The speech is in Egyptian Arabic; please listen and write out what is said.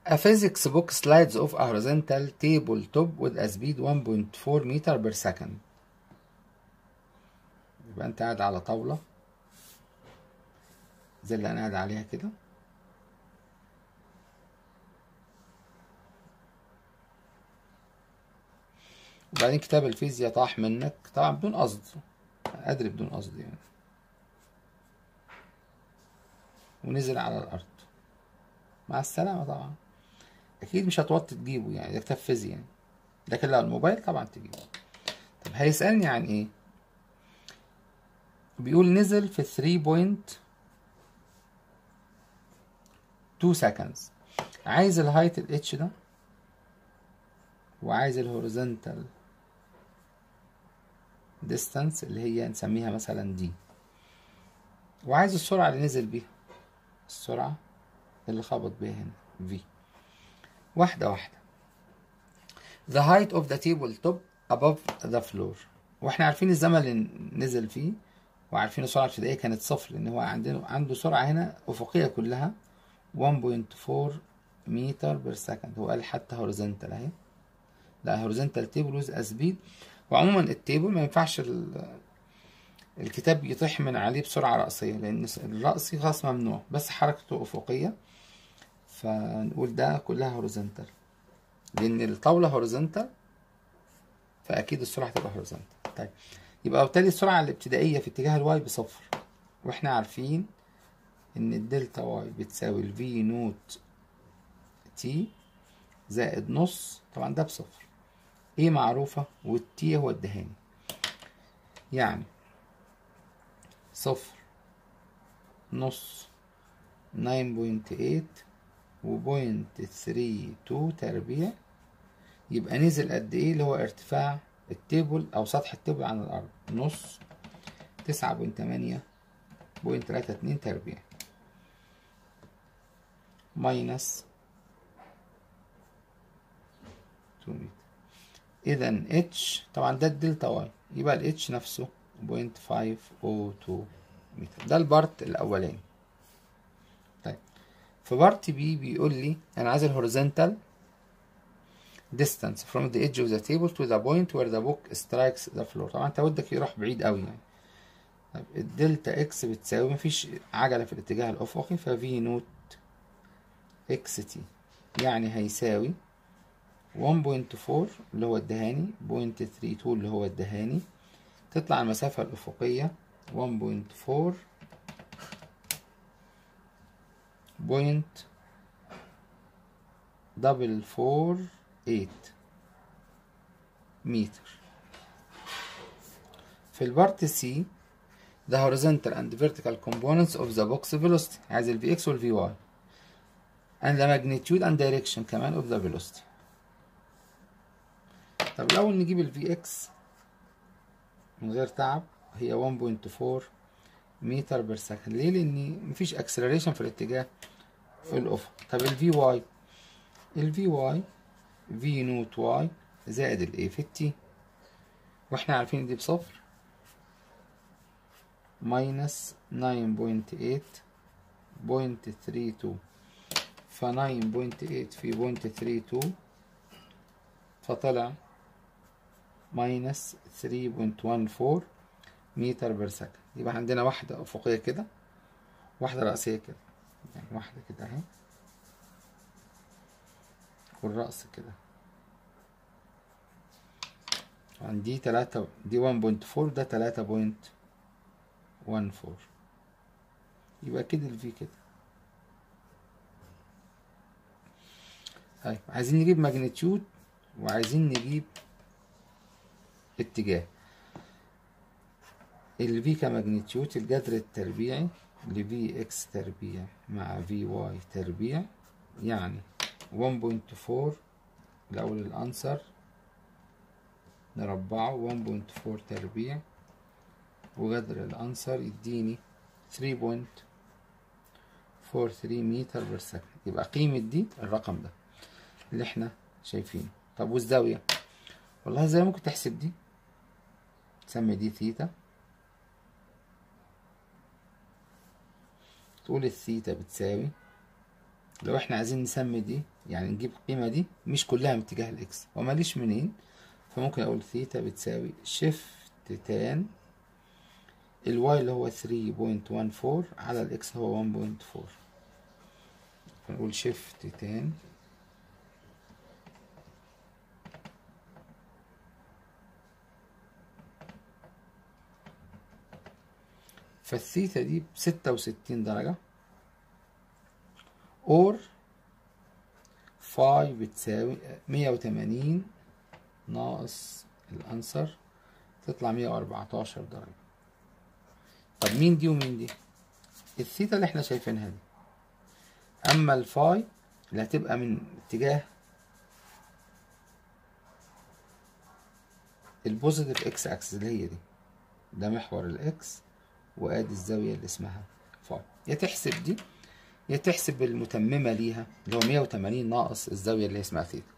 A physics book slides off a horizontal tabletop with a speed 1.4 meter per second. يبقى انت قاعد على طاولة زي اللي انا قاعد عليها كده وبعدين كتاب الفيزياء طاح منك طبعا بدون قصد ادري بدون قصد يعني ونزل على الارض مع السلامة طبعا اكيد مش هتوطي تجيبه يعني ده كتاب فيزياء يعني لكن لو الموبايل طبعا تجيبه طب هيسألني عن ايه بيقول نزل في 3.2 seconds عايز الهايت الاتش ده وعايز الهوريزونتال distance اللي هي نسميها مثلا دي وعايز السرعة اللي نزل بيها السرعة اللي خبط بيها هنا v واحدة واحدة the height of the table top above the floor واحنا عارفين الزمن اللي نزل فيه وعارفين السرعة الابتدائية كانت صفر لأن هو عنده عنده سرعة هنا أفقية كلها 1.4 متر بير سكند هو قال حتى هوريزونتال أهي لا هوريزونتال تيبل ويز سبيد وعموما التيبل ما ينفعش الكتاب يطيح من عليه بسرعة رأسية لأن الرأسي خلاص ممنوع بس حركته أفقية فنقول ده كلها هوريزونتال لأن الطاولة هوريزونتال فأكيد السرعة هتبقى هوريزونتال طيب يبقى بالتالي السرعة الابتدائية في اتجاه الواي بصفر واحنا عارفين ان الدلتا واي بتساوي الفي نوت تي زائد نص طبعا ده بصفر ايه معروفة والتي هو الدهاني يعني صفر نص ناين بوينت ايت وبوينت ثري تو تربيع يبقى نزل قد ايه اللي هو ارتفاع التيبل او سطح التيبل عن الارض نص تسعة بوينت تمانية بوينت تلاتة اتنين تربيع ماينس تو متر اذا اتش طبعا ده الدلتا واي يبقى الاتش نفسه بوينت فايف او تو متر ده البارت الاولاني طيب في بارت بي بيقول لي انا عايز الهوريزونتال distance from the edge of the table to the point where the book strikes the floor طبعا انت ودك يروح بعيد قوي يعني طيب الدلتا اكس بتساوي مفيش عجلة في الاتجاه الأفقي ففي نوت اكس تي يعني هيساوي 1.4 اللي هو الدهاني 0.32 اللي هو الدهاني تطلع المسافة الأفقية 1.4 بوينت دبل فور 8 متر في البارت سي the horizontal and vertical components of the box velocity عايز ال Vx وال Vy and the magnitude and direction كمان of the velocity طب الأول نجيب ال Vx من غير تعب هي 1.4 متر بير سكند ليه؟ لأن مفيش acceleration في الاتجاه في الأفق طب ال Vy ال Vy في نوت واي زائد الاي في التي واحنا عارفين دي بصفر ماينس ناين بوينت ايت بوينت ثري تو فناين بوينت ايت في بوينت ثري تو فطلع ماينس ثري بوينت وان فور متر بير سكند يبقى عندنا واحدة أفقية كده واحدة رأسية كده يعني واحدة كده اهي والرأس كده عندي تلاتة دي ون بوينت فور ده تلاتة بوينت ون فور يبقى كده الفي كده طيب عايزين نجيب ماجنتيود وعايزين نجيب اتجاه الفي كماجنتيود الجذر التربيعي لفي اكس تربيع مع في واي تربيع يعني 1.4 الأول الأنسر نربعه 1.4 تربيع وجذر الأنسر يديني 3.43 متر بير سكند يبقى قيمة دي الرقم ده اللي احنا شايفينه طب والزاوية والله الزاوية ممكن تحسب دي تسمي دي ثيتا تقول الثيتا بتساوي لو احنا عايزين نسمي دي يعني نجيب القيمة دي مش كلها من اتجاه الاكس وماليش منين فممكن اقول ثيتا بتساوي شيفت تان الواي اللي هو 3.14 على الاكس هو 1.4 فنقول شيفت تان فالثيتا دي بستة وستين درجة اور فاي بتساوي مية وتمانين ناقص الأنسر تطلع مية وأربعتاشر درجة طب مين دي ومين دي؟ الثيتا اللي احنا شايفينها دي أما الفاي اللي هتبقى من اتجاه البوزيتيف اكس اكسس اللي هي دي ده محور الاكس وادي الزاوية اللي اسمها فاي يا تحسب دي يا تحسب المتممة ليها اللي هو 180 ناقص الزاوية اللي اسمها ثيتا